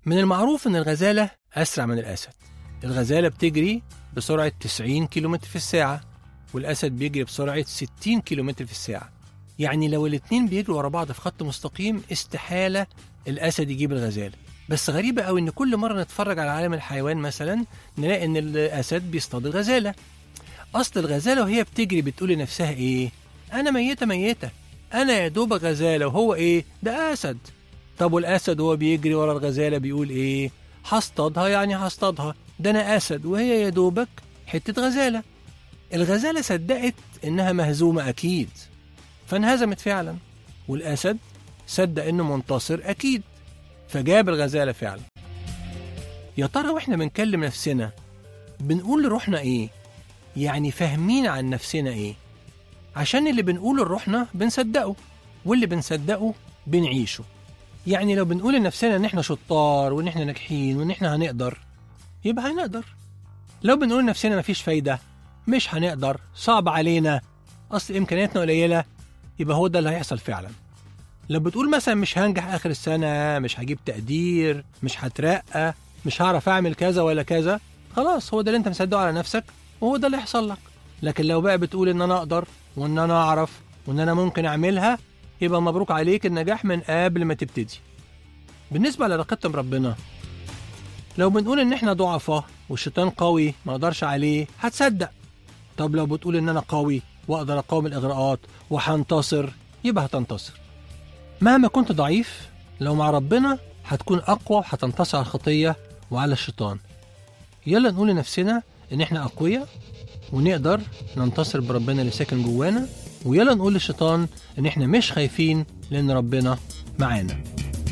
من المعروف إن الغزالة أسرع من الأسد الغزالة بتجري بسرعة 90 كيلومتر في الساعة والأسد بيجري بسرعة 60 كيلومتر في الساعة يعني لو الاتنين بيجروا ورا بعض في خط مستقيم استحالة الأسد يجيب الغزالة بس غريبة قوي إن كل مرة نتفرج على عالم الحيوان مثلا نلاقي إن الأسد بيصطاد الغزالة أصل الغزالة وهي بتجري بتقول لنفسها إيه؟ أنا ميتة ميتة أنا يا دوب غزالة وهو إيه؟ ده أسد طب والأسد وهو بيجري ورا الغزالة بيقول إيه؟ هصطادها يعني هصطادها ده أنا أسد وهي يا دوبك حتة غزالة الغزالة صدقت إنها مهزومة أكيد فانهزمت فعلا والأسد صدق إنه منتصر أكيد فجاب الغزالة فعلا يا ترى وإحنا بنكلم نفسنا بنقول لروحنا إيه؟ يعني فاهمين عن نفسنا إيه؟ عشان اللي بنقوله لروحنا بنصدقه واللي بنصدقه بنعيشه يعني لو بنقول لنفسنا إن إحنا شطار وإن إحنا ناجحين وإن إحنا هنقدر يبقى هنقدر لو بنقول لنفسنا مفيش فايدة مش هنقدر صعب علينا أصل إمكانياتنا قليلة يبقى هو ده اللي هيحصل فعلا لو بتقول مثلا مش هنجح آخر السنة مش هجيب تقدير مش هترقى مش هعرف أعمل كذا ولا كذا خلاص هو ده اللي أنت مصدقه على نفسك وهو ده اللي هيحصل لك لكن لو بقى بتقول إن أنا أقدر وإن أنا أعرف وإن أنا ممكن أعملها يبقى مبروك عليك النجاح من قبل ما تبتدي بالنسبة لعلاقتنا بربنا لو بنقول إن إحنا ضعفاء والشيطان قوي ما أقدرش عليه هتصدق طب لو بتقول إن أنا قوي وأقدر أقاوم الإغراءات وهنتصر يبقى هتنتصر مهما كنت ضعيف لو مع ربنا هتكون أقوى وهتنتصر على الخطية وعلى الشيطان يلا نقول لنفسنا إن إحنا أقوياء ونقدر ننتصر بربنا اللي ساكن جوانا ويلا نقول للشيطان إن إحنا مش خايفين لأن ربنا معانا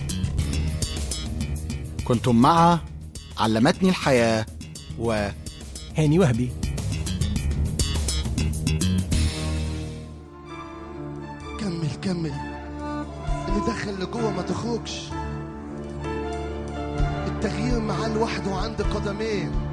كنتم مع علمتني الحياة و هاني وهبي كمل كمل اللي دخل لجوه ما تخرجش التغيير معاه لوحده عند قدمين